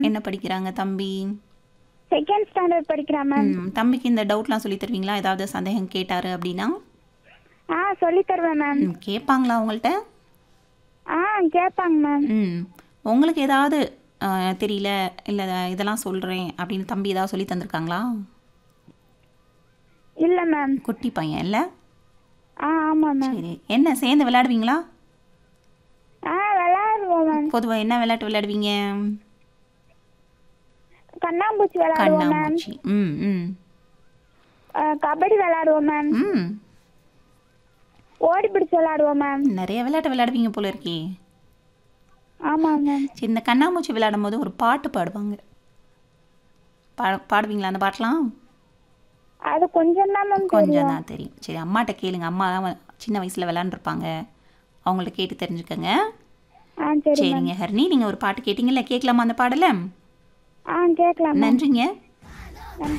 என்ன படிக்கிறாங்க தம்பி செகண்ட் ஸ்டாண்டர்ட் படிக்கிறேன் மேம் ம், தம்பிக்கு இந்த டவுட்லாம் சொல்லி தருவீங்களா ஏதாவது சந்தேகம் கேட்டாரு அப்படின்னா ஆ சொல்லி தருவேன் மேம் ம், கேட்பாங்களா உங்கள்கிட்ட ஆ கேட்பாங்க மேம் ம் உங்களுக்கு ஏதாவது ஆ, தெரியல இல்லை இதெல்லாம் சொல்கிறேன் அப்படின்னு தம்பி ஏதாவது சொல்லி தந்திருக்காங்களா இல்லை மேம் குட்டி பையன் இல்லை ஆ ஆமாம் மேம் சரி என்ன சேர்ந்து விளையாடுவீங்களா ஆ விளையாடுவோம் மேம் பொதுவாக என்ன விளையாட்டு விளையாடுவீங்க கண்ணாம்பூச்சி விளையாடுவோம் மேம் கண்ணாமூச்சி ம் ம் ஆ, கபடி விளையாடுவோம் மேம் ம் ஓடி பிடிச்சி விளையாடுவோம் மேம் நிறைய விளையாட்டு விளையாடுவீங்க போல இருக்கே ஆமாம் மேம் சரி இந்த கண்ணாமூச்சி விளையாடும் போது ஒரு பாட்டு பாடுவாங்க பா பாடுவீங்களா அந்த பாட்டெலாம் அது கொஞ்சம் தான் மேம் கொஞ்சம் தெரியும் தான் தெரியும் சரி அம்மாட்ட கேளுங்க அம்மா வ- சின்ன வயசில் விளாண்டுருப்பாங்க அவங்கள்ட்ட கேட்டு தெரிஞ்சுக்கங்க ஆ சரி மேம் சரிங்க ஹரிணி நீங்கள் ஒரு பாட்டு கேட்டிங்கல்ல கேட்கலாமா அந்த பாடலை ஆ கேட்கலாம் மேம் நன்றிங்க